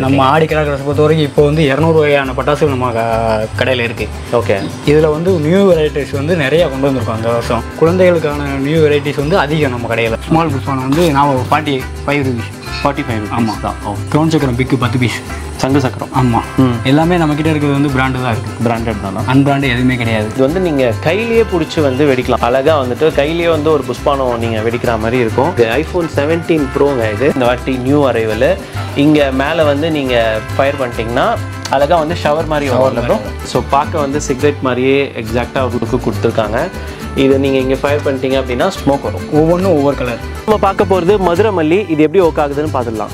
நம்ம ஆடி கிராக்கர்ஸ் பொறுத்த வரைக்கும் இப்போ வந்து இரநூறு வகையான பட்டாசு நம்ம க- கடையில் இருக்குது ஓகே இதில் வந்து நியூ வெரைட்டிஸ் வந்து நிறைய கொண்டு வந்திருக்கோம் அந்த வருஷம் குழந்தைகளுக்கான நியூ வெரைட்டிஸ் வந்து அதிகம் நம்ம கடையில் ஸ்மால் புஷ்பானம் வந்து நான் forty five rupees forty five ஆமாம் தான் ஓ க்ரௌன் சக்கரம் பிக்கு பத்து பீஸ் சங்கு சக்கரம் ஆமாம் எல்லாமே நம்மக்கிட்ட இருக்கிறது வந்து பிராண்டு தான் இருக்குது பிராண்டட் தானா அன்பிராண்டு எதுவுமே கிடையாது இது வந்து நீங்கள் கையிலேயே பிடிச்சி வந்து வெடிக்கலாம் அழகாக வந்துட்டு கையிலேயே வந்து ஒரு புஷ்பானம் நீங்கள் வெடிக்கிற மாதிரி இருக்கும் இது ஐஃபோன் செவன்டீன் ப்ரோங்க இது இந்த வாட்டி நியூ அரைவல் இங்கே மேலே வந்து நீங்கள் ஃபயர் பண்ணிட்டீங்கன்னா அழகாக வந்து ஷவர் மாதிரி வரல ப்ரோ ஸோ பார்க்க வந்து சிகரெட் மாதிரியே எக்ஸாக்டாக ஒரு லுக்கு கொடுத்துருக்காங்க இது நீங்கள் இங்கே ஃபயர் பண்ணிட்டீங்க அப்படின்னா ஸ்மோக் வரும் ஒவ்வொன்றும் ஒவ்வொரு கலர் நம்ம பார்க்க போகிறது மதுரை மல்லி இது எப்படி ஒர்க் ஆகுதுன்னு பார்த்துடலாம்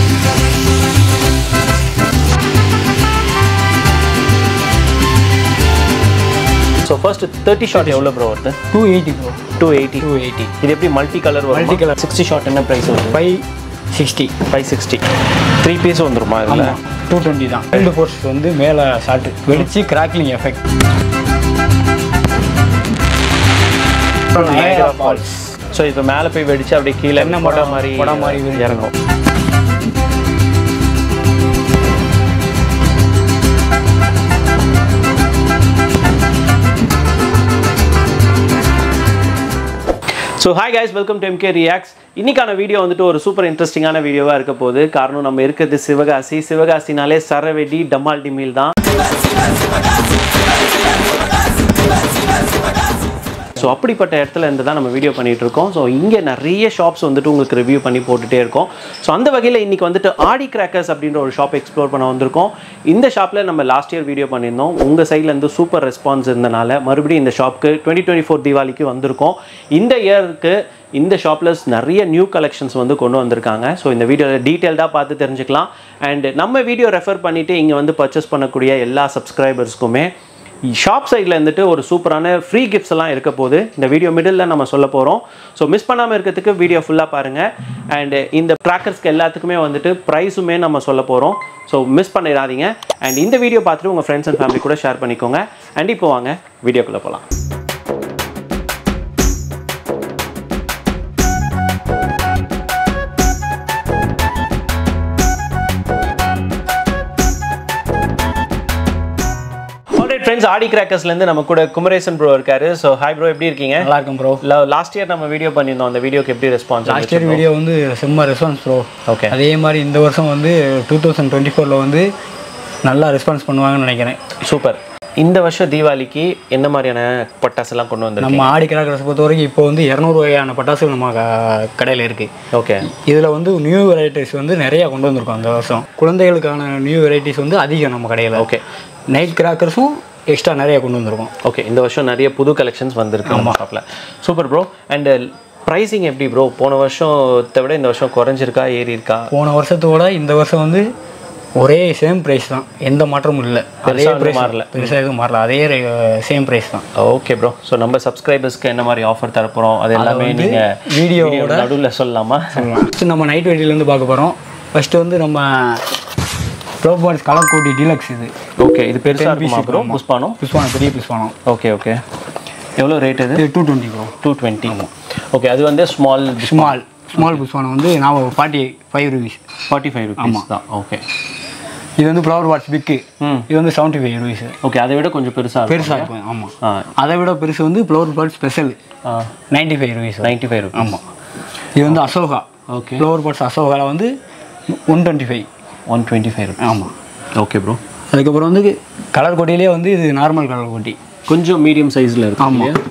ஸோ ஃபர்ஸ்ட் தேர்ட்டி ஷாட் எவ்வளோ ப்ரோ வருது two eighty bro two eighty two eighty இது எப்படி மல்டி கலர் வரும் Multi colour. சிக்ஸ்டி ஷாட் என்ன ப்ரைஸ் வருது five sixty five sixty three piece வந்துருமா இதில் ஆமாம் டூ டுவெண்ட்டி தான் ரெண்டு ஃபோர்ஸ் வந்து மேலே ஷார்ட் வெடிச்சு கிராக்லிங் எஃபெக்ட் ஃபால்ஸ் ஸோ இப்போ மேலே போய் வெடிச்சு அப்படியே கீழே தென்னை மொடை மரம், மாதிரி கொடை மாதிரி விரிஞ்சு இறங்கும் so hi guys welcome to MK reacts இன்னைக்கான வீடியோ வந்துட்டு ஒரு சூப்பர் இன்ட்ரெஸ்டிங்கான வீடியோவாக இருக்க போகுது காரணம் நம்ம இருக்கிறது சிவகாசி சிவகாசினாலே சரவெடி டமால் டிமில் தான் ஸோ அப்படிப்பட்ட இடத்துல இருந்து தான் நம்ம வீடியோ பண்ணிட்டு இருக்கோம் ஸோ இங்கே நிறைய ஷாப்ஸ் வந்துட்டு உங்களுக்கு ரிவ்யூ பண்ணி போட்டுட்டே இருக்கோம் ஸோ அந்த வகையில் இன்னைக்கு வந்துட்டு ஆடி கிராக்கர்ஸ் அப்படின்ற ஒரு ஷாப் எக்ஸ்ப்ளோர் பண்ண வந்திருக்கோம் இந்த ஷாப்பில் நம்ம லாஸ்ட் இயர் வீடியோ பண்ணியிருந்தோம் உங்கள் சைட்லேருந்து சூப்பர் ரெஸ்பான்ஸ் இருந்தனால மறுபடியும் இந்த ஷாப்க்கு டுவெண்ட்டி டுவெண்ட்டி ஃபோர் தீபாவளிக்கு வந்திருக்கோம் இந்த இயருக்கு இந்த ஷாப்பில் நிறைய நியூ கலெக்ஷன்ஸ் வந்து கொண்டு வந்திருக்காங்க ஸோ இந்த வீடியோவில் டீட்டெயில்டாக பார்த்து தெரிஞ்சுக்கலாம் அண்ட் நம்ம வீடியோ ரெஃபர் பண்ணிவிட்டு இங்கே வந்து பர்ச்சேஸ் பண்ணக்கூடிய எல்லா சப்ஸ்கிரைபர்ஸ்க்குமே ஷாப் சைடில் இருந்துட்டு ஒரு சூப்பரான ஃப்ரீ கிஃப்ட்ஸ் எல்லாம் இருக்க போகுது இந்த வீடியோ மிடில் நம்ம சொல்ல போகிறோம் ஸோ மிஸ் பண்ணாமல் இருக்கிறதுக்கு வீடியோ ஃபுல்லாக பாருங்கள் அண்ட் இந்த ட்ராக்கர்ஸ்க்கு எல்லாத்துக்குமே வந்துட்டு ப்ரைஸுமே நம்ம சொல்ல போகிறோம் ஸோ மிஸ் பண்ணிடாதீங்க அண்ட் இந்த வீடியோ பார்த்துட்டு உங்கள் ஃப்ரெண்ட்ஸ் அண்ட் ஃபேமிலி கூட ஷேர் பண்ணிக்கோங்க அண்ட் இப்போ வாங்க வீடியோக்குள்ளே போகலாம் ஆல்ரைட் ஃப்ரெண்ட்ஸ் ஆடி கிராக்கர்ஸ்லேருந்து நம்ம கூட குமரேசன் ப்ரோ இருக்காரு ஸோ ஹாய் ப்ரோ எப்படி இருக்கீங்க நல்லா இருக்கும் ப்ரோ லாஸ்ட் இயர் நம்ம வீடியோ பண்ணியிருந்தோம் அந்த வீடியோக்கு எப்படி ரெஸ்பான்ஸ் லாஸ்ட் இயர் வீடியோ வந்து செம்ம ரெஸ்பான்ஸ் ப்ரோ ஓகே அதே மாதிரி இந்த வருஷம் வந்து டூ தௌசண்ட் டுவெண்ட்டி ஃபோரில் வந்து நல்லா ரெஸ்பான்ஸ் பண்ணுவாங்கன்னு நினைக்கிறேன் சூப்பர் இந்த வருஷம் தீபாவளிக்கு என்ன மாதிரியான பட்டாசெல்லாம் கொண்டு வந்திருக்கீங்க நம்ம ஆடி கிராக்கர்ஸ் பொறுத்த வரைக்கும் இப்போ வந்து இரநூறு வகையான பட்டாசு நம்ம க- கடையில் இருக்குது ஓகே இதில் வந்து நியூ வெரைட்டிஸ் வந்து நிறைய கொண்டு வந்திருக்கோம் அந்த வருஷம் குழந்தைகளுக்கான நியூ வெரைட்டிஸ் வந்து அதிகம் நம்ம கடையில் ஓகே நைட் கிராக்கர்ஸும் எக்ஸ்ட்ரா நிறைய கொண்டு வந்திருக்கோம் ஓகே இந்த வருஷம் நிறைய புது கலெக்ஷன்ஸ் வந்திருக்கு நம்ம ஷாப்பில் சூப்பர் ப்ரோ அண்ட் ப்ரைஸிங் எப்படி ப்ரோ போன வருஷத்தை விட இந்த வருஷம் குறைஞ்சிருக்கா ஏறி இருக்கா போன வருஷத்தோட இந்த வருஷம் வந்து ஒரே சேம் ப்ரைஸ் தான் எந்த மாற்றமும் இல்லை அதே பெருசா ஒண்ணும் ப்ரைஸ் மாறல. பெருசாக எதுவும் மாறல அதே சேம் ப்ரைஸ் தான் ஓகே ப்ரோ ஸோ நம்ம சப்ஸ்கிரைபர்ஸ்க்கு என்ன மாதிரி ஆஃபர் தரப்போகிறோம் அது எல்லாமே வந்து நீங்கள் வீடியோவோட நடுவில் சொல்லலாமா சொல்லலாம் ஃபஸ்ட்டு நம்ம நைட் வெட்டிலேருந்து பார்க்க போகிறோம் ஃபஸ்ட்டு வந்து நம்ம ப்ரோபான்ஸ் கலர் கோட்டி டீலக்ஸ் இது ஓகே இது பெருசாக இருக்குமா ப்ரோ புஷ்பானம் புஷ்வானம் பெரிய புஷ்வானம் ஓகே ஓகே எவ்வளோ ரேட் இது இது two twenty bro two twenty okay அது வந்து ஸ்மால் ஸ்மால் ஸ்மால் புஷ்வானம் வந்து நான் forty five rupees forty five rupees தான் ஓகே இது வந்து ஃப்ளவர் வாட்ஸ் பிக்கு ம் இது வந்து செவன்ட்டி ஃபைவ் ருபீஸ் ஓகே அதை விட கொஞ்சம் பெருசாக இருக்கும் பெருசாக இருக்கும் ஆமாம் ஆ அதை விட பெருசு வந்து ஃப்ளவர் பாட் ஸ்பெஷல் ஆ ninety five rupees ninety five rupees ஆமாம் இது வந்து அசோகா ஓகே ஃப்ளவர் பாட்ஸ் அசோகாவில் வந்து one twenty five one twenty five rupees ஆமாம் ஓகே ப்ரோ அதுக்கப்புறம் வந்து கலர் கோட்டிலே வந்து இது நார்மல் கலர் கோட்டி கொஞ்சம் மீடியம் சைஸில் இருக்கு ஆமா. இல்லையா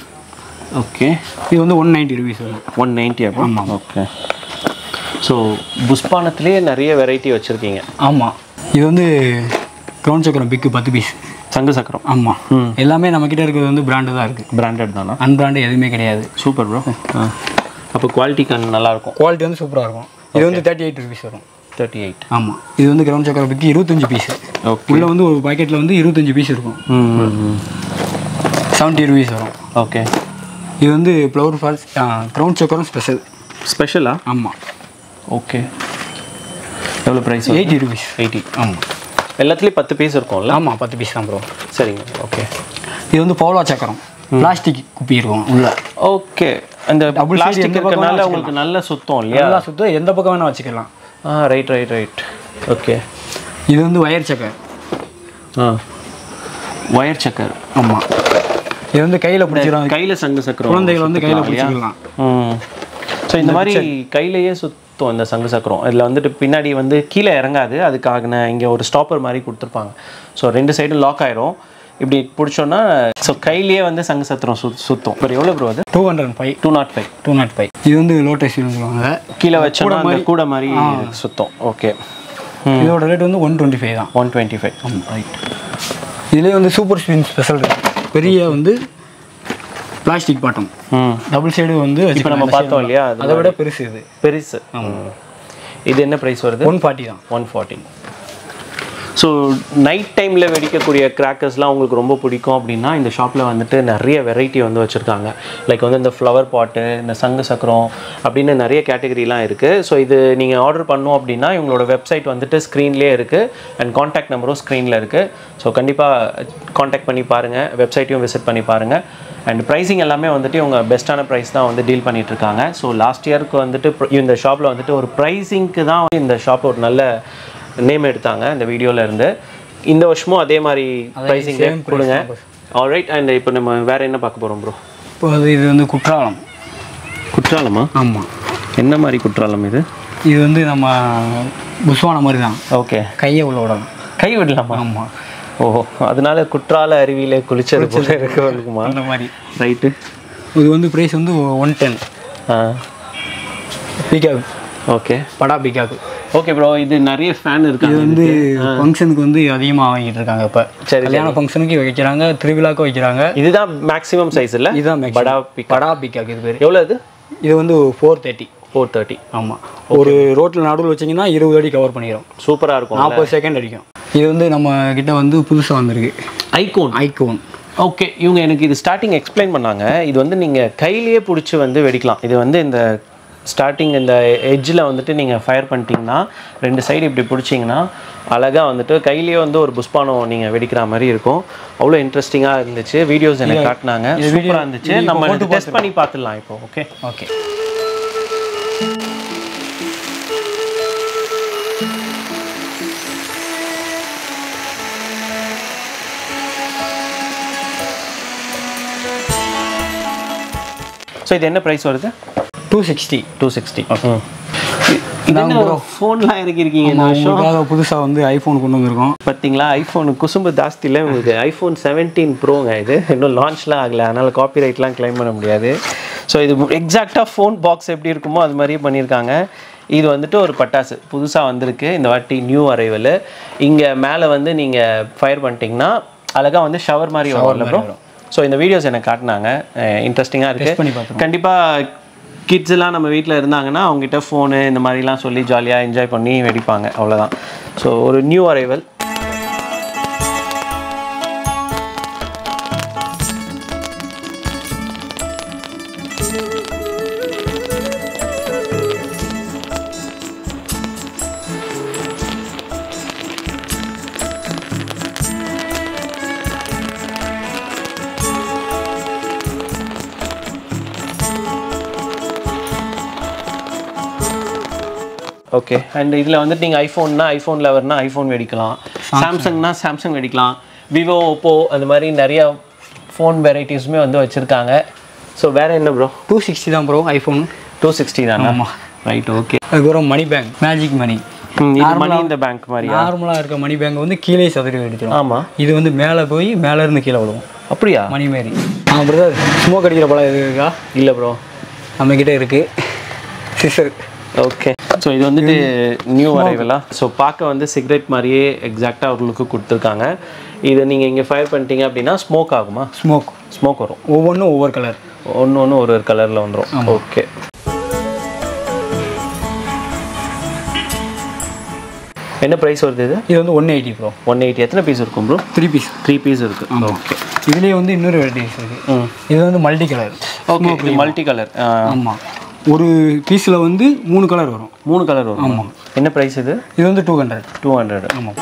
ஓகே இது வந்து ஒன் நைன்ட்டி ருபீஸ் வரும் ஒன் நைன்ட்டி அப்போ ஆமாம். ஓகே ஸோ புஷ்பானத்துலேயே நிறைய வெரைட்டி வச்சுருக்கீங்க ஆமாம் இது வந்து க்ரௌன் சக்கரம் பிக்கு பத்து பீஸ் சங்கு சக்கரம் ஆமாம் ம். எல்லாமே நம்மக்கிட்ட இருக்கிறது வந்து பிராண்டு தான் இருக்குது பிராண்டட் தானா அன்பிராண்டு எதுவுமே கிடையாது சூப்பர் ப்ரோ அப்போ குவாலிட்டி கண் நல்லாயிருக்கும் குவாலிட்டி வந்து சூப்பராக இருக்கும் இது வந்து தேர்ட்டி எயிட் ருபீஸ் வரும் தேர்ட்டி எயிட் ஆமாம் இது வந்து க்ரௌன் சக்கரம் பிக்கு இருபத்தஞ்சு பீஸ் ஓகே உள்ளே வந்து ஒரு பாக்கெட்டில் வந்து இருபத்தஞ்சு பீஸ் இருக்கும் ம் செவன்ட்டி ருபீஸ் வரும் ஓகே இது வந்து ஃப்ளவர் ஃபால்ஸ் க்ரௌன் சக்கரம் ஸ்பெஷல் ஸ்பெஷலா ஆமாம் ஓகே எவ்வளோ ப்ரைஸ் எயிட்டி ருபீஸ் எயிட்டி ஆமாம் எல்லாத்துலேயும் பத்து பீஸ் இருக்கும்ல ஆமாம் பத்து பீஸ் தான் ப்ரோ சரிங்க ஓகே இது வந்து பவுலா சக்கரம் பிளாஸ்டிக் குப்பி இருக்கும் உள்ள ஓகே அந்த Double side பிளாஸ்டிக் எந்த பக்கம் இருக்கறனால வேணா உங்களுக்கு நல்ல சுத்தம் இல்லையா நல்லா சுத்தம் எந்த பக்கம் வேணால் வச்சுக்கலாம் ஆ ரைட் ரைட் ரைட் ஓகே இது வந்து ஒயர் சக்கர் ஆ ஒயர் சக்கர் ஆமாம் இது வந்து கையில் பிடிச்சிடும் கையில் சங்கு சக்கரம் குழந்தைகள் வந்து கையில் சுத்திக்கலாம் இல்லையா? பிடிச்சிக்கலாம் ம் ஸோ இந்த மாதிரி கையிலேயே சுத்தம் இந்த சங்கு சக்கரம் இதில் வந்துட்டு பின்னாடி வந்து கீழே இறங்காது அதுக்காக இங்கே ஒரு ஸ்டாப்பர் மாதிரி கொடுத்துருப்பாங்க ஸோ ரெண்டு சைடும் லாக் ஆயிரும் இப்படி பிடிச்சோன்னா ஸோ கையிலேயே வந்து சங்கு சத்திரம் சுத் சுத்தம் இப்போ எவ்வளோ ப்ரோ அது two hundred five two nought five two nought five இது வந்து லோட்டஸ் சொல்லுவாங்க கீழே வச்சோன்னா அந்த கூட மாதிரி சுத்தம் ஓகே இதோட ரேட் வந்து ஒன் டுவெண்ட்டி ஃபைவ் தான் ஒன் டுவெண்ட்டி ஃபைவ் ரைட் இதுலேயே வந்து சூப்பர் ஸ்பின் ஸ்பெஷல் பெரிய வந்து பிளாஸ்டிக் பாட்டம் ம் டபுள் சைடு வந்து இப்போ நம்ம பார்த்தோம் இல்லையா அது அதை விட பெருசு இது பெருசு இது என்ன ப்ரைஸ் வருது ஒன் ஃபார்ட்டி தான் ஒன் ஃபார்ட்டி ஸோ நைட் டைமில் வெடிக்கக்கூடிய கிராக்கர்ஸ்லாம் உங்களுக்கு ரொம்ப பிடிக்கும் அப்படின்னா இந்த ஷாப்பில் வந்துட்டு நிறைய வெரைட்டி வந்து வச்சுருக்காங்க லைக் வந்து இந்த ஃப்ளவர் பாட்டு இந்த சங்கு சக்கரம் அப்படின்னு நிறைய கேட்டகரிலாம் இருக்குது ஸோ இது நீங்கள் ஆர்டர் பண்ணோம் அப்படின்னா இவங்களோட வெப்சைட் வந்துட்டு ஸ்க்ரீன்லேயே இருக்குது அண்ட் காண்டாக்ட் நம்பரும் ஸ்க்ரீனில் இருக்குது ஸோ கண்டிப்பாக காண்டாக்ட் பண்ணி பாருங்கள் வெப்சைட்டையும் விசிட் பண்ணி பாருங்கள் அண்ட் ப்ரைஸிங் எல்லாமே வந்துட்டு இவங்க பெஸ்ட்டான ப்ரைஸ் தான் வந்து டீல் பண்ணிட்டு இருக்காங்க ஸோ லாஸ்ட் இயருக்கு வந்துட்டு pr- இந்த ஷாப்பில் வந்துட்டு ஒரு ப்ரைஸிங்க்கு தான் வந்து இந்த ஷாப் ஒரு நல்ல நேம் எடுத்தாங்க இந்த வீடியோல இருந்து இந்த வருஷமும் அதே மாதிரி ப்ரைஸிங் same price கொடுங்க தான் ஆல்ரைட் அண்ட் இப்போ நம்ம வேற என்ன பார்க்க போகிறோம் ப்ரோ இப்போ அது இது வந்து குற்றாலம் குற்றாலமா ஆமாம் என்ன மாதிரி குற்றாலம் இது இது வந்து நம்ம புஸ்வான மாதிரி தான் ஓகே கையை உள்ள விடணும் கை விடலாமா ஆமாம் ஓஹோ அதனால குற்றால அருவியில குளிச்சது போல இருக்குமா அந்த மாதிரி ரைட்டு இது வந்து ப்ரைஸ் வந்து ஒன் டென் ஆ பீகாக் ஓகே படா பீகாக் ஓகே ப்ரோ இது நிறைய ஃபேன் இது இருக்காங்க வந்து ஃபங்க்ஷனுக்கு வந்து அதிகமாக வாங்கிட்டு இருக்காங்க இப்போ சரி, கல்யாண ஃபங்க்ஷனுக்கு வைக்கிறாங்க திருவிழாக்கு வைக்கிறாங்க இதுதான் மேக்ஸிமம் சைஸ் இல்ல இதுதான் maximum. படா பிக் படா பீகாக் இது பேர் எவ்வளோ இது இது வந்து ஃபோர் தேர்ட்டி ஃபோர் தேர்ட்டி ஆமாம் ஒரு ரோட்டில் நடுவில் வச்சிங்கன்னா இருபது அடி கவர் பண்ணிடும் சூப்பராக இருக்கும் நாற்பது செகண்ட் அடிக்கும் இது வந்து நம்ம கிட்ட வந்து புதுசாக வந்திருக்கு ஐகோன் ஐகோன் ஓகே இவங்க எனக்கு இது ஸ்டார்டிங் எக்ஸ்பிளைன் பண்ணாங்க இது வந்து நீங்கள் கையிலேயே பிடிச்சி வந்து வெடிக்கலாம் இது வந்து இந்த ஸ்டார்டிங் இந்த எட்ஜில் வந்துட்டு நீங்கள் ஃபயர் பண்ணிட்டீங்கன்னா ரெண்டு சைடு இப்படி பிடிச்சிங்கன்னா அழகாக வந்துட்டு கையிலேயே வந்து ஒரு புஷ்பானம் நீங்கள் வெடிக்கிற மாதிரி இருக்கும் அவ்வளோ இன்ட்ரெஸ்டிங்காக இருந்துச்சு வீடியோஸ் எனக்கு காட்டினாங்க இது video- சூப்பராக இருந்துச்சு இது இப்போ நம்ம போட்டு டெஸ்ட் பண்ணி பார்த்துடலாம் இப்போ ஓகே ஓகே ஸோ இது என்ன ப்ரைஸ் வருது டூ சிக்ஸ்டி டூ சிக்ஸ்டி இந்தாங்க bro. ஃபோன்லாம் இறக்கிருக்கீங்க இந்த வருஷம் உங்களுக்காக புதுசாக வந்து ஐஃபோன் கொண்டு வந்திருக்கோம் பார்த்தீங்களா ஐஃபோன் குசும்பு ஜாஸ்தி இல்லை உங்களுக்கு ஐஃபோன் செவன்டீன் ப்ரோங்க இது இன்னும் லான்ச்லாம் ஆகலை அதனால் காப்பிரைட்லாம் க்ளைம் பண்ண முடியாது ஸோ இது எக்ஸாக்டாக ஃபோன் பாக்ஸ் எப்படி இருக்குமோ அது மாதிரியே பண்ணியிருக்காங்க இது வந்துட்டு ஒரு பட்டாசு புதுசாக வந்திருக்கு இந்த வாட்டி நியூ அரைவல் இங்கே மேலே வந்து நீங்கள் ஃபயர் பண்ணிட்டீங்கன்னா அழகாக வந்து ஷவர் மாதிரி வரும்ல ப்ரோ ஸோ இந்த வீடியோஸ் எனக்கு காட்டினாங்க இன்ட்ரெஸ்டிங்காக பண்ணி இருக்குது பார்த்துருவோம். கண்டிப்பாக கிட்ஸ் எல்லாம் நம்ம வீட்டில் இருந்தாங்கன்னா அவங்ககிட்ட ஃபோனு இந்த மாதிரிலாம் சொல்லி ஜாலியாக என்ஜாய் பண்ணி வெடிப்பாங்க அவ்வளோதான் ஸோ ஒரு நியூ அரைவல் ஓகே அண்ட் இதில் வந்துட்டு நீங்கள் ஐஃபோன்னா ஐஃபோன் லெவர்னா ஐஃபோன் வெடிக்கலாம் சாம்சங்னா சாம்சங் வெடிக்கலாம் விவோ ஓப்போ அந்த மாதிரி நிறைய ஃபோன் வெரைட்டிஸுமே வந்து வச்சுருக்காங்க ஸோ வேறு என்ன ப்ரோ டூ சிக்ஸ்டி தான் ப்ரோ ஐஃபோன் டூ சிக்ஸ்டி தானே ஆமா. ரைட் ஓகே அதுக்கப்புறம் மணி பேங்க் மேஜிக் மணி இது மணி இந்த பேங்க் மாதிரியா நார்மலாக இருக்க மணி பேங்க் வந்து கீழே சதுரி வெடிச்சிடும் ஆமாம் இது வந்து மேலே போய் மேலே இருந்து கீழே விழுவும் அப்படியா மணி மாரி ஆ பிரதர் ஸ்மோக் அடிக்கிற பழம் எது இருக்கா இல்லை ப்ரோ நம்மக்கிட்ட இருக்கு சிஸ்டர் ஓகே ஸோ இது வந்துட்டு நியூ அரைவலா ஸோ பார்க்க வந்து சிகரெட் மாதிரியே எக்ஸாக்டாக ஒரு லுக்கு கொடுத்துருக்காங்க இதை நீங்கள் இங்கே ஃபயர் பண்ணிட்டீங்க அப்படின்னா ஸ்மோக் ஆகுமா ஸ்மோக் ஸ்மோக் வரும் ஒவ்வொன்றும் ஒவ்வொரு கலர் ஒன்று ஒன்று ஒரு ஒரு கலரில் வந்துடும் ஓகே என்ன ப்ரைஸ் வருது இது இது வந்து one eighty bro one eighty எத்தனை பீஸ் இருக்கும் bro three piece three piece இருக்குது ஓகே இதுலேயே வந்து இன்னொரு வெரைட்டிஸ் இருக்கு ம் இது வந்து மல்டி கலர் ஓகே இது மல்டி கலர் ஆமாம் ஒரு பீஸில் வந்து மூணு கலர் வரும் மூணு கலர் வரும் ஆமாம். என்ன ப்ரைஸ் இது இது வந்து டூ ஹண்ட்ரட் டூ ஹண்ட்ரட் ஆமாம்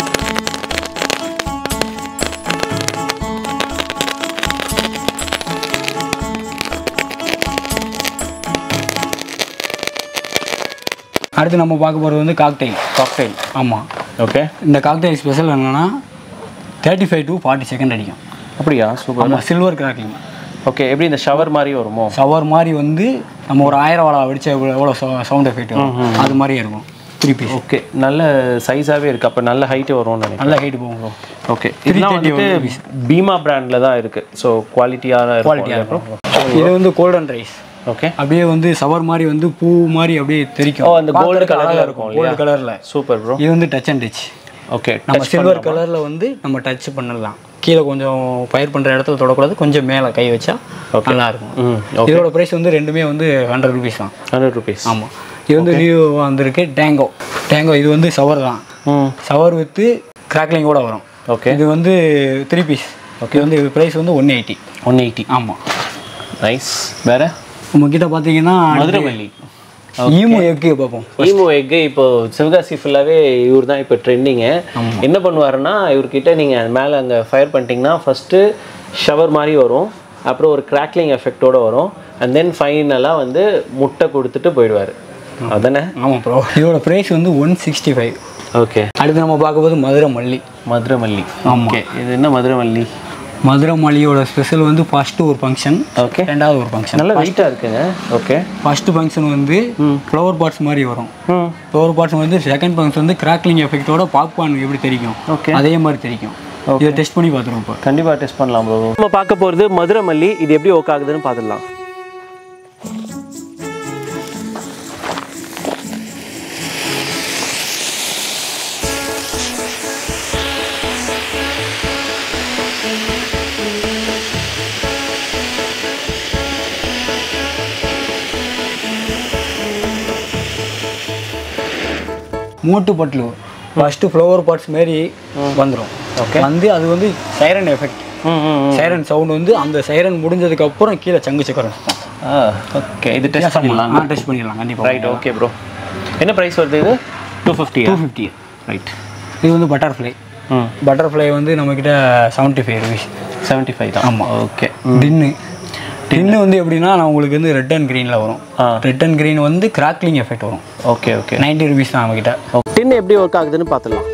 அடுத்து நம்ம பார்க்க போகிறது வந்து காக்டெயில் காக்டைல் ஆமாம் ஓகே இந்த காக்டெயில் ஸ்பெஷல் என்னன்னா thirty five to forty second அடிக்கும் அப்படியா சூப்பர் ஆமாம் சில்வர் கிராக்கிங் ஓகே எப்படி இந்த ஷவர் மாதிரி வருமோ ஷவர் மாதிரி வந்து நம்ம ஒரு ஆயிரம் வாழை வெடிச்சா எவ்வளோ எவ்வளோ சவுண்ட் எஃபெக்ட் வரும் அது மாதிரியே இருக்கும் த்ரீ பீஸ் ஓகே நல்ல சைஸாகவே இருக்குது அப்போ நல்ல ஹைட்டு வரும்னு நினைக்கிறேன் நல்ல ஹைட் போகும் ப்ரோ ஓகே இதெல்லாம் வந்துட்டு பீமா பிராண்டில் தான் இருக்குது ஸோ குவாலிட்டியாக குவாலிட்டியாக இருக்கும் இது வந்து கோல்டன் ரைஸ் ஓகே அப்படியே வந்து சவர் மாதிரி வந்து பூ மாதிரி அப்படியே தெரிக்கும் ஓ, அந்த gold colour ல இருக்கும் கோல்டு கலரில் சூப்பர் ப்ரோ இது வந்து டச் அண்ட் டச் ஓகே நம்ம சில்வர் கலரில் வந்து நம்ம டச் பண்ணலாம் கீழே கொஞ்சம் ஃபயர் பண்ணுற இடத்துல தொடக்கூடாது கொஞ்சம் மேலே கை வச்சா நல்லா இருக்கும் ம் இதோட ப்ரைஸ் வந்து ரெண்டுமே வந்து ஹண்ட்ரட் ருபீஸ் தான் ஹண்ட்ரட் ருபீஸ் ஆமாம் இது வந்து நியூ வந்திருக்கு டேங்கோ டேங்கோ இது வந்து சவர் தான் ம் சவர் வித்து கிராக்லிங்கோட வரும் ஓகே இது வந்து த்ரீ பீஸ் ஓகே வந்து இது ப்ரைஸ் வந்து ஒன் எயிட்டி ஒன் எயிட்டி ஆமாம் நைஸ் வேற உங்ககிட்ட பார்த்தீங்கன்னா மதுரமல்லி ஈமு எக்கு பார்ப்போம் ஈமோ எக்கு இப்போ சிவகாசி ஃபுல்லாகவே இவர் தான் இப்போ ட்ரெண்டிங்கு என்ன பண்ணுவாருன்னா இவர்கிட்ட நீங்கள் மேலே அங்கே ஃபயர் பண்ணிட்டீங்கன்னா ஃபஸ்ட்டு ஷவர் மாதிரி வரும் அப்புறம் ஒரு கிராக்லிங் எஃபெக்டோட வரும் அண்ட் தென் ஃபைனலாக வந்து முட்டை கொடுத்துட்டு போயிடுவார் அதானே ஆமாம் ப்ரோ இதோட ப்ரைஸ் வந்து ஒன் சிக்ஸ்டி ஃபைவ் ஓகே அடுத்து நம்ம பார்க்கும்போது மதுரை மல்லி மதுரமல்லி ஓகே இது என்ன மதுரமல்லி மதுரை மல்லியோட ஸ்பெஷல் வந்து ஃபஸ்ட்டு ஒரு ஃபங்க்ஷன் ஓகே ரெண்டாவது ஒரு ஃபங்க்ஷன் நல்லா வெயிட்டாக இருக்குங்க ஓகே ஃபஸ்ட்டு ஃபங்க்ஷன் வந்து ஃப்ளவர் பாட்ஸ் மாதிரி வரும் ம் ஃப்ளவர் பாட்ஸ் வந்து செகண்ட் ஃபங்க்ஷன் வந்து கிராக்லிங் எஃபெக்டோட பாப்கார்ன் எப்படி தெரிக்கும் ஓகே அதே மாதிரி தெரிக்கும் இதை டெஸ்ட் பண்ணி பார்த்துருவோம் இப்போ கண்டிப்பாக டெஸ்ட் பண்ணலாம் ப்ரோ நம்ம பார்க்க போகிறது மதுரை மல்லி இது எப்படி ஒர்க் ஆகுதுன்னு பார்த்துடலாம் மோட்டு பட்லு ஃபஸ்ட்டு ஃப்ளவர் பாட்ஸ் மாரி வந்துடும் Okay. வந்து அது வந்து சைரன் எஃபெக்ட் ம் ம் சைரன் சவுண்ட் வந்து அந்த சைரன் முடிஞ்சதுக்கு அப்புறம் கீழே சங்கு சக்கரம் ஓகே இது டெஸ்ட் பண்ணிடலாம் டெஸ்ட் பண்ணிடலாம் கண்டிப்பாக ரைட் ஓகே ப்ரோ என்ன ப்ரைஸ் வருது இது two fifty two fifty right இது வந்து பட்டர்ஃப்ளை ம் பட்டர்ஃப்ளை வந்து நம்மக்கிட்ட seventy five rupees seventy five தான் ஆமாம். ஓகே டின்னு டின்னு வந்து எப்படின்னா நான் உங்களுக்கு வந்து ரெட் அண்ட் க்ரீனில் வரும் ஆ. ரெட் அண்ட் க்ரீன் வந்து கிராக்லிங் எஃபெக்ட் வரும் ஓகே ஓகே நைன்ட்டி ருபீஸ் தான் நம்மக்கிட்ட டின் எப்படி ஒர்க் ஆகுதுன்னு பார்த்துடலாம்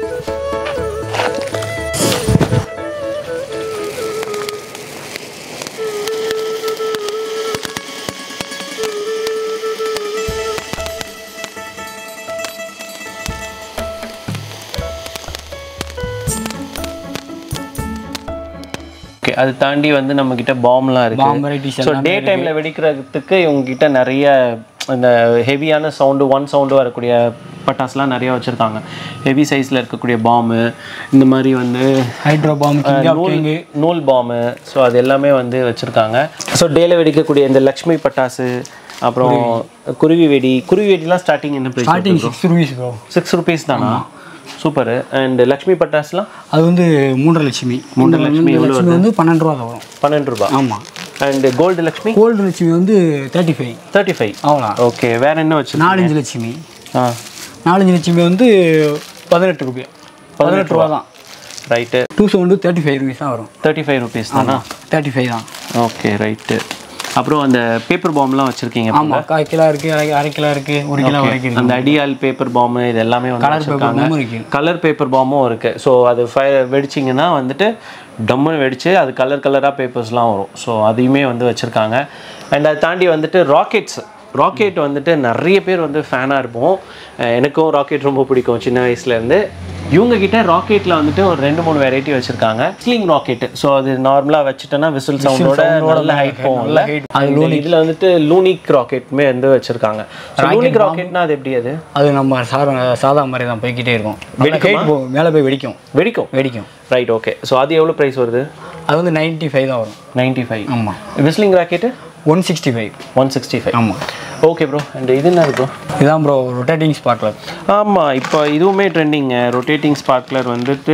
ஓகே அது தாண்டி வந்து நம்ம கிட்ட பாம்லாம் இருக்கு பாம் வெரைட்டிஸ் ஸோ டே டைமில் வெடிக்கிறதுக்கு இவங்ககிட்ட நிறைய இந்த ஹெவியான சவுண்டு ஒன் சவுண்டு வரக்கூடிய பட்டாசுலாம் நிறைய வச்சுருக்காங்க ஹெவி சைஸில் இருக்கக்கூடிய பாம்பு இந்த மாதிரி வந்து ஹைட்ரோ பாம் கிங் ஆஃப் நூல் கிங் நூல் பாம்பு ஸோ அது எல்லாமே வந்து வச்சுருக்காங்க ஸோ டேல வெடிக்கக்கூடிய இந்த லக்ஷ்மி பட்டாசு அப்புறம் குருவி வெடி குருவி வெடிலாம் ஸ்டார்டிங் என்ன price starting six rupees bro six rupees தானா சூப்பர் அண்ட் லக்ஷ்மி பட்டாசுலாம் அது வந்து மூன்றரை லட்சுமி மூன்றரை லட்சுமி லட்சுமி வந்து பன்னெண்டு ரூபா தான் வரும் பன்னெண்டு ரூபா ஆமாம் and gold Lakshmi gold Lakshmi வந்து தேர்ட்டி ஃபைவ் தேர்ட்டி ஃபைவ் அவ்வளோ ஓகே வேற என்ன வச்சு நாலஞ்சு லட்சுமி ஆ நாலஞ்சு லட்சுமி வந்து பதினெட்டு ரூபாய் பதினெட்டு ரூபா தான் right two sound thirty five rupees தான் வரும் தேர்ட்டி ஃபைவ் ருபீஸ் தானா தேர்ட்டி ஃபைவ் தான் ஓகே ரைட்டு அப்புறம் அந்த பேப்பர் பாம்லாம் வச்சுருக்கீங்க ஆமாம் கால் கிலோ இருக்குது அரை அரை கிலோ இருக்குது ஒரு கிலோ வரைக்கும் இருக்கு அந்த அடியால் பேப்பர் பாம்பு இது எல்லாமே வந்து கலர் பேப்பர் வச்சிருக்காங்க பாம்பும் இருக்குது கலர் பேப்பர் பாம்பும் இருக்கு ஸோ அது ஃபயர் வெடிச்சிங்கன்னா வந்துட்டு டம்முன்னு வெடிச்சு அது கலர் கலராக பேப்பர்ஸ்லாம் வரும் ஸோ அதையுமே வந்து வச்சுருக்காங்க அண்ட் அதை தாண்டி வந்துட்டு ராக்கெட்ஸ் ராக்கெட் வந்துட்டு நிறைய பேர் வந்து ஃபேனாக இருப்போம் அஹ் எனக்கும் ராக்கெட் ரொம்ப பிடிக்கும் சின்ன வயசுலேருந்து இவங்க கிட்ட ராக்கெட்டில் வந்துட்டு ஒரு ரெண்டு மூணு வெரைட்டி வச்சுருக்காங்க ஸ்லிங் ராக்கெட் ஸோ அது நார்மலாக வச்சுட்டோன்னா விசில் சவுண்டோட நல்ல ஹைட் போகும்ல அது இதில் வந்துட்டு லூனிக் ராக்கெட்டுமே வந்து வச்சுருக்காங்க லூனிக் ராக்கெட்னா அது எப்படி அது அது நம்ம சாரா சாதா மாதிரி தான் போய்க்கிட்டே இருக்கும் ஹைட் போ மேலே போய் வெடிக்கும் வெடிக்கும் வெடிக்கும் ரைட் ஓகே ஸோ அது எவ்வளோ ப்ரைஸ் வருது அது வந்து நைன்ட்டி ஃபைவ் தான் வரும் நைன்ட்டி ஃபைவ் ஆமாம் whistling rocket one sixty five one sixty five ஆமாம் ஓகே ப்ரோ அண்ட் இது என்ன ப்ரோ இதான் ப்ரோ ரொட்டேட்டிங் ஸ்பார்க்லர் ஆமாம் இப்போ இதுவுமே ட்ரெண்டிங்க ரொட்டேட்டிங் ஸ்பார்க்லர் வந்துட்டு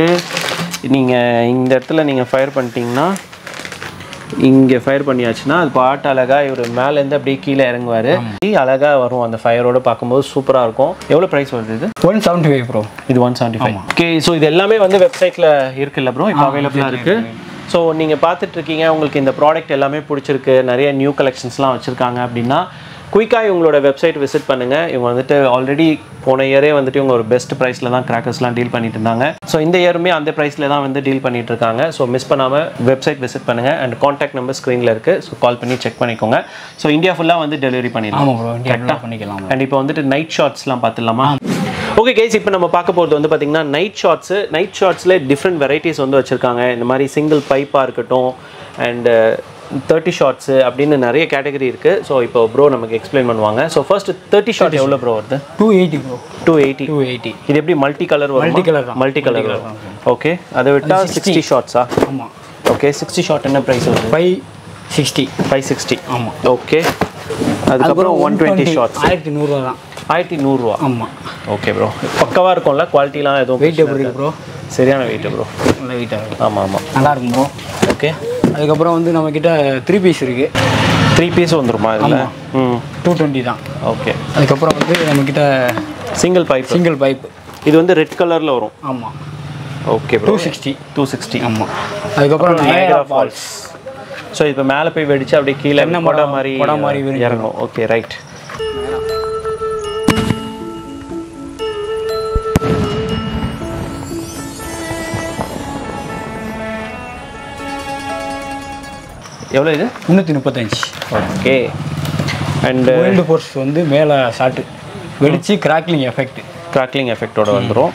நீங்கள் இந்த இடத்துல நீங்கள் ஃபயர் பண்ணிட்டீங்கன்னா இங்கே ஃபயர் பண்ணியாச்சுன்னா அது பாட்டு அழகாக இவர் மேலேருந்து அப்படியே கீழே இறங்குவார் அழகாக வரும் அந்த ஃபயரோட பார்க்கும்போது சூப்பராக இருக்கும் எவ்வளோ ப்ரைஸ் வருது இது ஒன் செவன்ட்டி ஃபைவ் ப்ரோ இது one seventy five okay so இது எல்லாமே வந்து வெப்சைட்டில் இருக்குல்ல ப்ரோ இப்போ அவைலபிளாக இருக்குது ஸோ நீங்கள் பார்த்துட்டு இருக்கீங்க உங்களுக்கு இந்த ப்ராடக்ட் எல்லாமே பிடிச்சிருக்கு நிறைய நியூ கலெக்ஷன்ஸ்லாம் வச்சுருக்காங்க அப்படின்னா குயிக்காக இவங்களோட வெப்சைட் விசிட் பண்ணுங்கள் இவங்க வந்துட்டு ஆல்ரெடி போன இயரே வந்துட்டு இவங்க ஒரு பெஸ்ட் ப்ரைஸில் தான் கிராக்கர்ஸ்லாம் டீல் பண்ணிட்டு இருந்தாங்க ஸோ இந்த இயருமே அந்த ப்ரைஸில் தான் வந்து டீல் பண்ணிட்டு இருக்காங்க ஸோ மிஸ் பண்ணாமல் வெப்சைட் விசிட் பண்ணுங்கள் அண்ட் காண்டாக்ட் நம்பர் ஸ்க்ரீனில் இருக்குது ஸோ கால் பண்ணி செக் பண்ணிக்கோங்க ஸோ இந்தியா ஃபுல்லாக வந்து டெலிவரி பண்ணிடலாம் ஆமாம் ப்ரோ இந்தியா பண்ணிக்கலாம் அண்ட் இப்போ வந்துட்டு நைட் ஷார்ட்ஸ்லாம் பார்த்துடலாமா ஓகே கேஸ் இப்போ நம்ம பார்க்க போகிறது வந்து பார்த்தீங்கன்னா நைட் ஷார்ட்ஸு நைட் ஷார்ட்ஸில் டிஃப்ரெண்ட் வெரைட்டிஸ் வந்து வச்சுருக்காங்க இந்த மாதிரி சிங்கிள் பைப்பாக இருக்கட்டும் அண்டு தேர்ட்டி ஷார்ட்ஸு அப்படின்னு நிறைய கேட்டகரி இருக்குது ஸோ இப்போ ப்ரோ நமக்கு எக்ஸ்பிளைன் பண்ணுவாங்க ஸோ ஃபர்ஸ்ட் தேர்ட்டி ஷார்ட் எவ்வளோ ப்ரோ வருது two eighty bro two eighty two eighty இது எப்படி மல்டி கலர் வரும் Multi colour தான். மல்டி கலர் வரும் ஓகே அதை விட்டால் சிக்ஸ்டி ஷார்ட்ஸா ஆமாம் ஓகே சிக்ஸ்டி ஷார்ட் என்ன ப்ரைஸ் வருது ஃபைவ் சிக்ஸ்டி ஃபைவ் சிக்ஸ்டி ஆமாம் ஓகே அதுக்கப்புறம் ஒன் டுவெண்ட்டி ஷார்ட்ஸ் ஆயிரத்தி நூறுரூவா தான் ஆயிரத்தி நூறுரூவா ஆமாம் ஓகே ப்ரோ பக்கவாக இருக்கும்ல குவாலிட்டிலாம் எதுவும் வெயிட் எப்படி இருக்கு ப்ரோ சரியான வெயிட் ப்ரோ நல்ல வெயிட்டாக இருக்கு ஆமாம் ஆமாம் நல்லா இருக்கும் ப்ரோ ஓகே அதுக்கப்புறம் வந்து நம்மக்கிட்ட த்ரீ பீஸ் இருக்குது த்ரீ பீஸ் வந்துருமா இதில் ம் டூ டுவெண்ட்டி தான் ஓகே அதுக்கப்புறம் வந்து நம்மக்கிட்ட சிங்கிள் பைப் சிங்கிள் பைப் இது வந்து ரெட் கலரில் வரும் ஆமாம் okay two bro sixty two sixty ஆமாம் அதுக்கப்புறம் நயகரா ஃபால்ஸ் ஸோ இப்போ மேலே போய் வெடிச்சு அப்படியே கீழே தென்னை கொடை மரம், மாதிரி கொடை மாதிரி விரிஞ்சு இறங்கும் ஓகே ரைட் எவ்வளோ இது முந்நூற்றி முப்பத்தஞ்சு ஓகே அண்டு வேர்ல்டு ஃபோர்ஸ் வந்து மேலே ஷாட்டு வெடிச்சு கிராக்லிங் எஃபெக்ட் கிராக்லிங் எஃபெக்டோட வந்துடும்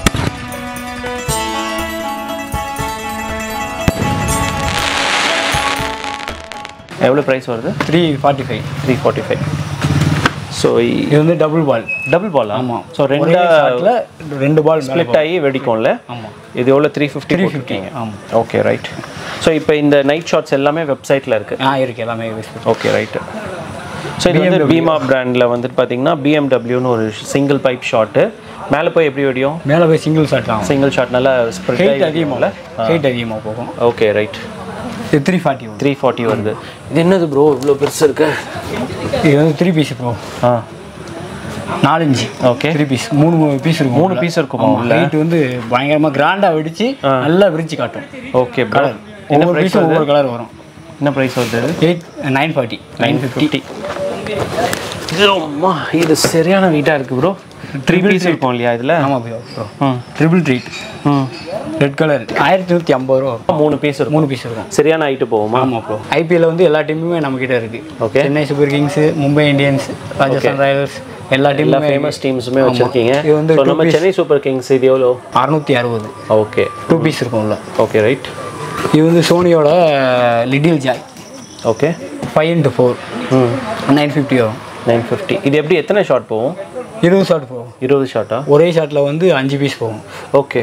எவ்வளோ ப்ரைஸ் வருது three forty five three forty five so இது வந்து டபுள் பால் டபுள் பால் ஆமாம் ஸோ ரெண்டா ஷாட்டில் ரெண்டு பால் ஸ்ப்ளிட் ஆகி வெடிக்கும்ல ஆமாம் இது எவ்வளோ த்ரீ ஃபிஃப்டி த்ரீ போட்டிருக்கீங்க ஃபிஃப்டி ஆமாம் ஓகே ரைட் ஸோ இப்போ இந்த நைட் ஷாட்ஸ் எல்லாமே வெப்சைட்டில் இருக்குது ஆ இருக்கு எல்லாமே யூஸ் ஓகே ரைட்டு ஸோ இது வந்து பீமா பிராண்டில் வந்துட்டு பார்த்தீங்கன்னா பிஎம்டபிள்யூன்னு ஒரு சிங்கிள் பைப் ஷாட்டு மேலே போய் எப்படி வெடியும் மேலே போய் சிங்கிள் ஷாட் தான் சிங்கிள் ஷாட் நல்லா ஸ்ப்ரெட் ஹெயிட் ஆகி அதிகமாகல ஹெயிட் அதிகமாக போகும் ஓகே ரைட் இது த்ரீ ஃபார்ட்டி த்ரீ ஃபார்ட்டி வருது இது என்னது ப்ரோ இவ்வளோ பெருசு இருக்கு இது வந்து த்ரீ பீஸ் ப்ரோ ஆ நாலஞ்சு ஓகே த்ரீ பீஸ் மூணு பீஸ் இருக்கும் மூணு பீஸ் இருக்குமா உள்ள ஹைட் வந்து பயங்கரமாக கிராண்டாக வெடிச்சு நல்லா விரிச்சு காட்டும் ஓகே ப்ரோ கலர் ஒவ்வொரு பீஸும் ஒவ்வொரு கலர் வரும் என்ன ப்ரைஸ் வருது இது eight nine forty nine fifty இது அம்மா இது சரியான வெயிட்டாக இருக்குது ப்ரோ த்ரீ பீஸ் இருக்கும் இல்லையா இதில் ஆமாம் ப்ரோ ப்ரோ ம் ட்ரிபிள் ட்ரீட் ம் ரெட் கலர் ஆயிரத்தி நூற்றி ஐம்பது ரூபா மூணு பீஸ் இருக்கும் மூணு பீஸ் இருக்கும் சரியான ஹைட்டு போகுமா ஆமாம் ப்ரோ ஐபிஎல் வந்து எல்லா டீமுமே நம்ம கிட்ட இருக்கு okay Chennai Super Kings Mumbai Indians Rajasthan Royals எல்லா எல்லா டீமுமே ஃபேமஸ் டீம்ஸுமே வச்சுருக்கீங்க இது வந்து ஸோ நம்ம சென்னை சூப்பர் கிங்ஸ் இது எவ்வளோ அறுநூத்தி அறுபது ஓகே டூ பீஸ் இருக்கும் உள்ள ஓகே ரைட் இது வந்து சோனியோட little joy okay five into four ம் நைன் ஃபிஃப்டி வரும் நைன் ஃபிஃப்டி இது எப்படி எத்தனை ஷாட் போகும் இருபது ஷாட் போகும் இருபது ஷாட்டா ஒரே ஷாட்டில் வந்து அஞ்சு பீஸ் போகும் ஓகே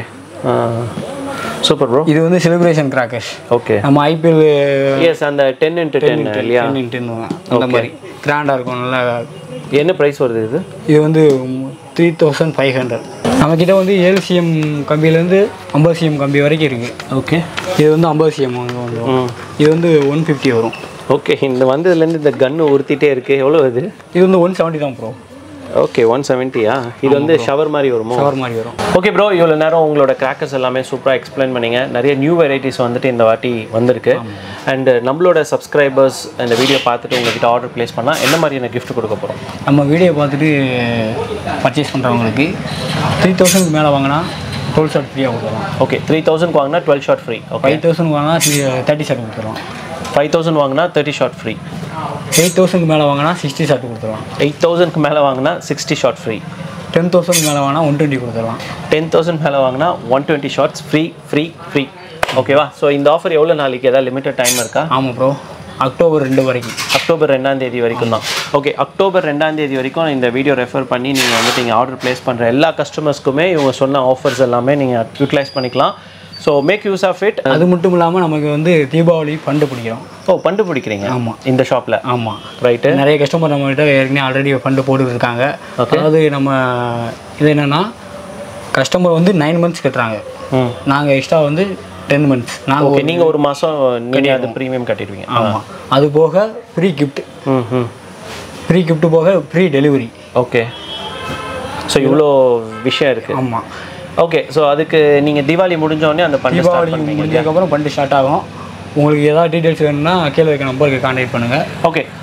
சூப்பர் ப்ரோ இது வந்து செலிப்ரேஷன் கிராக்கர்ஸ் ஓகே நம்ம ஐபிஎல் எஸ் அந்த டென் இன்ட்டு டென் இல்லையா அந்த மாதிரி கிராண்டாக இருக்கும் நல்லா என்ன ப்ரைஸ் வருது இது இது வந்து த்ரீ தௌசண்ட் ஃபைவ் ஹண்ட்ரட் நம்மக்கிட்ட வந்து ஏழு சிஎம் கம்பியிலேருந்து ஐம்பது சிஎம் கம்பி வரைக்கும் இருக்குது ஓகே இது வந்து ஐம்பது சிஎம் வந்து ம் இது வந்து ஒன் ஃபிஃப்டி வரும் ஓகே இந்த வந்ததுலேருந்து இந்த கன்று உறுத்திட்டே இருக்கு எவ்வளோ இது இது வந்து ஒன் செவன்ட்டி தான் ப்ரோ ஓகே ஒன் செவன்ட்டியா இது வந்து ஷவர் மாதிரி வருமோ கவர் மாதிரி வரும் ஓகே ப்ரோ இவ்வளோ நேரம் உங்களோட கிராக்கர்ஸ் எல்லாமே சூப்பராக எக்ஸ்பிளைன் பண்ணீங்க நிறைய நியூ வெரைட்டிஸ் வந்துட்டு இந்த வாட்டி வந்திருக்கு அண்ட் நம்மளோட சப்ஸ்கிரைபர்ஸ் இந்த வீடியோ பார்த்துட்டு உங்ககிட்ட ஆர்டர் ப்ளேஸ் பண்ணால் என்ன மாதிரியான gift கொடுக்க போகிறோம் நம்ம வீடியோ பார்த்துட்டு பர்ச்சேஸ் பண்ணுறவங்களுக்கு த்ரீ தௌசண்ட்க்கு மேலே வாங்கினா டுவெல் ஷார்ட் ஃப்ரீயாக கொடுத்துடலாம் ஓகே த்ரீ தௌசண்ட் வாங்கினா twelve shot free okay five thousand வாங்கினா தேர்ட்டி ஷார்ட் கொடுத்துடலாம் ஃபைவ் தௌசண்ட் வாங்கினா தேர்ட்டி ஷாட் ஃப்ரீ எயிட் தௌசண்ட்க்கு மேலே வாங்கினா சிக்ஸ்டி ஷார்ட் கொடுத்துடலாம் எயிட் தௌசண்ட்க்கு மேலே வாங்கினா sixty shot free ten thousand மேலே வாங்கினா ஒன் டுவெண்ட்டி கொடுத்துடலாம் டென் தௌசண்ட் மேலே வாங்கினா one twenty shots free free free ஓகேவா ஸோ இந்த ஆஃபர் எவ்வளோ நாளைக்கு ஏதாவது லிமிட்டட் டைம் இருக்கா ஆமாம் ப்ரோ அக்டோபர் ரெண்டு வரைக்கும் அக்டோபர் ரெண்டாம் தேதி வரைக்கும் தான் ஓகே அக்டோபர் ரெண்டாம் தேதி வரைக்கும் இந்த வீடியோ ரெஃபர் பண்ணி நீங்கள் வந்துட்டு நீங்கள் ஆர்டர் ப்ளேஸ் பண்ணுற எல்லா கஸ்டமர்ஸ்க்குமே இவங்க சொன்ன ஆஃபர்ஸ் எல்லாமே நீங்கள் யூட்டிலைஸ் பண்ணிக்கலாம் so make use of it அது மட்டும் இல்லாமல் நமக்கு வந்து தீபாவளி ஃபண்டு பிடிக்கிறோம் ஓ பண்டு பிடிக்கிறீங்க ஆமா. இந்த ஷாப்பில் ஆமாம் ரைட்டு நிறைய கஸ்டமர் நம்மகிட்ட ஏற்கனவே ஆல்ரெடி ஃபண்டு போட்டுட்டு இருக்காங்க அதாவது நம்ம இது என்னென்னா கஸ்டமர் வந்து நைன் மந்த்ஸ் கட்டுறாங்க ம் நாங்கள் எக்ஸ்ட்ரா வந்து டென் மந்த்ஸ் நாங்கள் ஓகே நீங்கள் ஒரு மாதம் நீங்கள் அது ப்ரீமியம் கட்டிடுவீங்க ஆமாம் அது போக ஃப்ரீ கிஃப்ட் ம் ம் ஃப்ரீ gift போக ஃப்ரீ டெலிவரி ஓகே ஸோ இவ்வளோ விஷயம் இருக்குது ஆமாம் ஓகே ஸோ அதுக்கு நீங்கள் தீபாவளி முடிஞ்ச உடனே அந்த பண்டு ஸ்டார்ட் தீபாவளி பண்ணுவீங்க முடிஞ்சதுக்கப்புறம் ஃபண்டு ஸ்டார்ட் ஆகும் உங்களுக்கு ஏதாவது டீட்டெயில்ஸ் வேணும்னா கீழே இருக்க நம்பருக்கு கான்டாக்ட் பண்ணுங்கள் ஓகே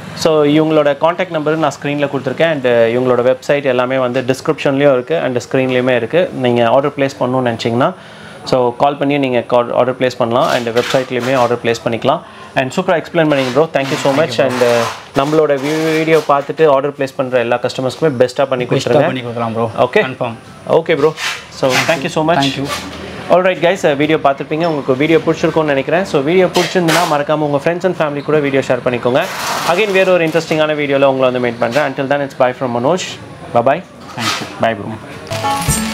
ஸோ இவங்களோட காண்டாக்ட் நம்பர் நான் ஸ்க்ரீனில் கொடுத்துருக்கேன் அண்ட் இவங்களோட வெப்சைட் எல்லாமே வந்து டிஸ்கிரிப்ஷன்லேயும் இருக்குது அண்ட் ஸ்க்ரீன்லேயுமே இருக்குது நீங்கள் ஆர்டர் ப்ளேஸ் பண்ணணும்னு நினச்சிங்கன்னா ஸோ கால் பண்ணி நீங்கள் ஆர்டர் ப்ளேஸ் பண்ணலாம் அண்ட் வெப்சைட்லேயுமே ஆர்டர் ப்ளேஸ் பண்ணிக்கலாம் அண்ட் சூப்பராக எக்ஸ்பிளைன் பண்ணிங்க bro thank you so much and நம்மளோட வீடியோ பார்த்துட்டு ஆர்டர் ப்ளேஸ் பண்ணுற எல்லா கஸ்டமர்ஸ்க்குமே பெஸ்ட்டாக பண்ணி கொடுத்துருங்க பண்ணி கொடுக்கலாம் bro Okay. Confirm okay bro so thank you so much Thank you. Alright guys video பார்த்துருப்பீங்க உங்களுக்கு வீடியோ பிடிச்சிருக்கும்னு நினைக்கிறேன் ஸோ வீடியோ பிடிச்சிருந்துன்னா மறக்காம உங்கள் ஃப்ரெண்ட்ஸ் அண்ட் ஃபேமிலி கூட வீடியோ ஷேர் பண்ணிக்கோங்க அகைன் வேற ஒரு இன்ட்ரெஸ்டிங்கான வீடியோவில் உங்களை வந்து மீட் பண்ணுறேன் until then it's bye from Manoj பபாய் தேங்க்யூ பை ப்ரோ